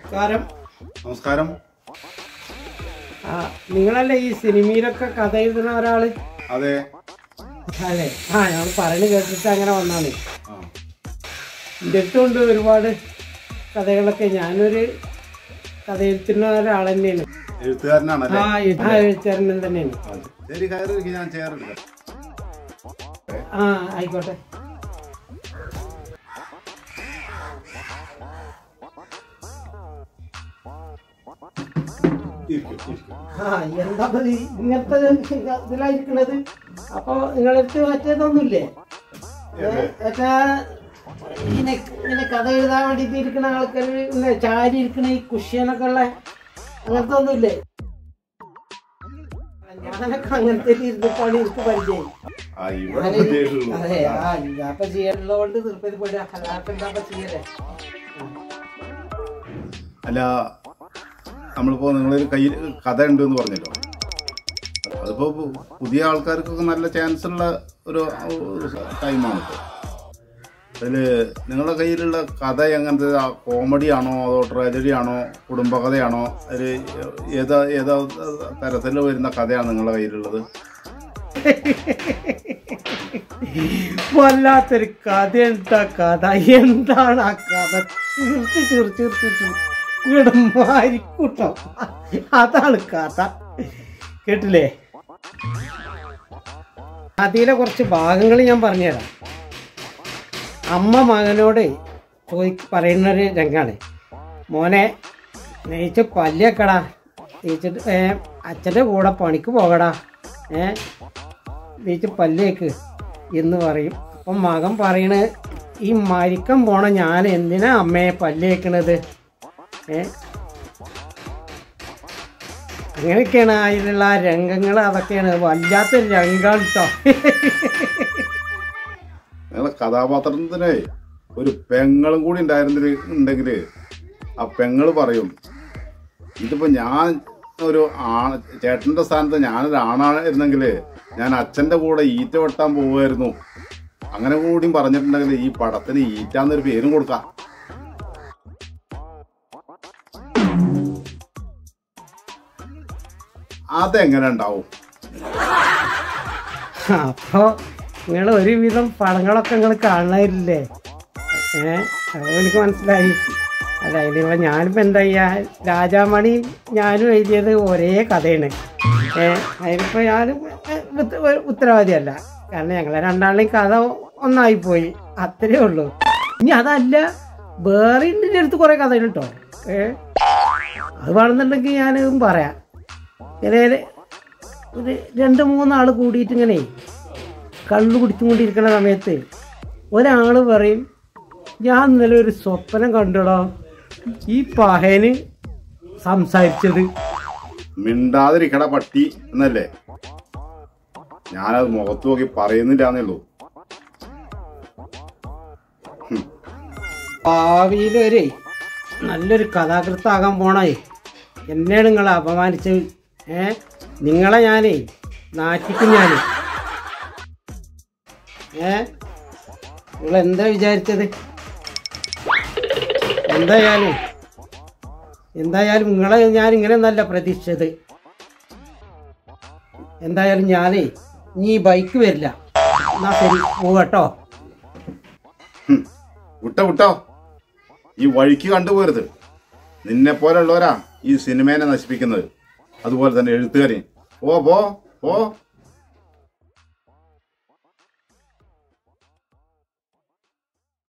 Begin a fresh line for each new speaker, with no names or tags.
നമസ്കാരം
നമസ്കാരം
ആ, നിങ്ങളല്ലേ ഈ സിനിമയിലൊക്കെ കഥ എഴുതുന്ന ഒരാള്
അതെ
അല്ലേ ആ ഞാൻ പറഞ്ഞു കേട്ടിട്ട് അങ്ങനെ വന്നാണ്
ആ
എൻ്റെ അടുത്തുണ്ട് ഒരുപാട് കഥകളൊക്കെ ഞാനൊരു കഥ എഴുതുന്ന ഒരാൾ തന്നെയാണ്
എഴുത്തുകാരനാണല്ലേ
ആ എഴു- ആ എഴുത്തുകാരൻ തന്നെയാണ്
അത് ശരി കയറി ഞാൻ ചേർന്നില്ല
ആ ആയിക്കോട്ടെ ആ എന്താ ഇത് ഇങ്ങനത്തെ ഇതിലായിരിക്കണത് അപ്പൊ നിങ്ങളടുത്ത് മറ്റേതൊന്നുമില്ലേ ഏ, മറ്റേ ഇങ്ങനെ ഇങ്ങനെ കഥ എഴുതാൻ വേണ്ടിട്ട് ഇരിക്കുന്ന ആൾക്കാർ ഇങ്ങനെ ചാരി ഇരിക്കണ ഈ കുഷ്യനൊക്കെ ഉള്ള അങ്ങനത്തെ ഒന്നുമില്ലേ ഞാനൊക്കെ അങ്ങനത്തെ ഇരുന്ന് പണി എനിക്ക് പരിചയം
ആ ഇവിടെ പ്രത്യേകിച്ചുള്ളൂ.
അതെ ആ ഇല്ലാപ്പ ചെയ്യാനുള്ളതുകൊണ്ട് നിർബന്ധപ്പെടുക അല്ലാത്ത എന്താപ്പ ചെയ്യലേ
അല്ല നമ്മളിപ്പോ നിങ്ങളൊരു കയ്യിൽ കഥ ഉണ്ട് എന്ന് പറഞ്ഞല്ലോ അതിപ്പോ പു- പുതിയ ആൾക്കാർക്കൊക്കെ നല്ല ചാൻസ് ഉള്ള ഒരു ഒരു ടൈമാണ് ഇപ്പോൾ അതില് നിങ്ങളുടെ കയ്യിലുള്ള കഥ എങ്ങനത്തെ കോമഡി ആണോ അതോ ട്രാജഡി ആണോ കുടുംബകഥയാണോ അതിൽ ഏതാ ഏതാ തരത്തിൽ വരുന്ന കഥയാണ് നിങ്ങളുടെ കയ്യിലുള്ളത്
വല്ലാത്തൊരു കഥ എന്താ കഥ എന്താണ് ആ കഥ ചിരിച്ച് ചിരിച്ച് ചിരിച്ച് ഇവിടെ മാരിക്കൂട്ടം അതാണ് കഥ കേട്ടില്ലേ കഥയിലെ കുറച്ച് ഭാഗങ്ങൾ ഞാൻ പറഞ്ഞുതരാം അമ്മ മകനോട് ചോദി പറയുന്നൊരു രംഗാണ് മോനെ നെയ്ച്ച് പല്ലിയക്കടാ തേച്ചിട്ട് ഏ അച്ഛൻ്റെ കൂടെ പണിക്ക് പോകടാ ഏ തേച്ച് പല്ലേക്ക് എന്ന് പറയും അപ്പം മകൻ പറയണ ഈ മരിക്കാൻ പോണ ഞാൻ എന്തിനാ അമ്മയെ പല്ലേക്കണത് ഏ അങ്ങനെയൊക്കെയാണ് അതിലുള്ള ആ രംഗങ്ങൾ അതൊക്കെയാണ് വല്ലാത്തൊരു രംഗമാണ് കേട്ടോ
നിങ്ങളെ കഥാപാത്രത്തിന് ഒരു പെങ്ങളും കൂടി ഉണ്ടായിരുന്നില്ല ഉണ്ടെങ്കിൽ ആ പെങ്ങള് പറയും ഇതിപ്പോ ഞാൻ ഒരു ആ ചേട്ടന്റെ സ്ഥാനത്ത് ഞാനൊരു ആണായിരുന്നെങ്കിൽ ഞാൻ അച്ഛന്റെ കൂടെ ഈറ്റ വെട്ടാൻ പോവുമായിരുന്നു അങ്ങനെ കൂടിയും പറഞ്ഞിട്ടുണ്ടെങ്കിൽ ഈ പടത്തിന് ഈറ്റാന്നൊരു പേരും കൊടുക്കാം അതെങ്ങനെ ഉണ്ടാവും
അപ്പോൾ നിങ്ങൾ ഒരുവിധം പടങ്ങളൊക്കെ നിങ്ങൾ കാണാറില്ലേ ഏ അപ്പോൾ എനിക്ക് മനസ്സിലായി അല്ല ഇതിപ്പോൾ ഞാനിപ്പോൾ എന്താ ചെയ്യുക രാജാമണി ഞാനും എഴുതിയത് ഒരേ കഥയാണ് ഏ അതിനിപ്പോൾ ഞാനും ഏ, ഉത്ത- ഒരു ഉത്തരവാദിയല്ല കാരണം ഞങ്ങളെ രണ്ടാളുടെയും കഥ ഒന്നായിപ്പോയി അത്രേ ഉള്ളൂ ഇനി അതല്ല വേറെ എൻ്റെ അടുത്ത് കുറേ കഥകൾ കേട്ടോ ഏ അത് വേണമെന്നുണ്ടെങ്കിൽ ഞാനും പറയാം ഇങ്ങനെ ഒരു രണ്ട് മൂന്നാൾ കൂടിയിട്ട് ഇങ്ങനെ കള്ളു കുടിച്ചുകൊണ്ടിരിക്കുന്ന സമയത്ത് ഒരാൾ പറയും ഞാൻ ഇന്നലെ ഒരു സ്വപ്നം കണ്ടടാ ഈ പഹയന് സംസാരിച്ചത്
മിണ്ടാതിരിക്കട പട്ടി എന്നല്ലേ ഞാനത് മുഖത്ത് നോക്കി പറയുന്നില്ലാന്നേ ഉള്ളൂ
ഭാവിയിലൊരു നല്ലൊരു കഥാകൃത്താകാൻ പോണേ എന്നെയാണ് നിങ്ങൾ അപമാനിച്ചത് ഏ നിങ്ങളെ ഞാനേ നാറ്റിക്കും ഞാൻ ഏ നിങ്ങൾ എന്താ വിചാരിച്ചത് എന്തായാലും എന്തായാലും നിങ്ങളെ ഞാൻ ഇങ്ങനെ നല്ല പ്രതീക്ഷിച്ചത് എന്തായാലും ഞാനേ നീ ബൈക്ക് വരില്ല എന്നാ ശരി പോകട്ടോ
ഹും. വിട്ടോ വിട്ടോ ഈ വഴിക്ക് കണ്ടുപോരുത് നിന്നെ പോലുള്ളവരാ ഈ സിനിമേനെ നശിപ്പിക്കുന്നത് അതുപോലെ തന്നെ എഴുത്തുകാരെയും ഓ പോ പോ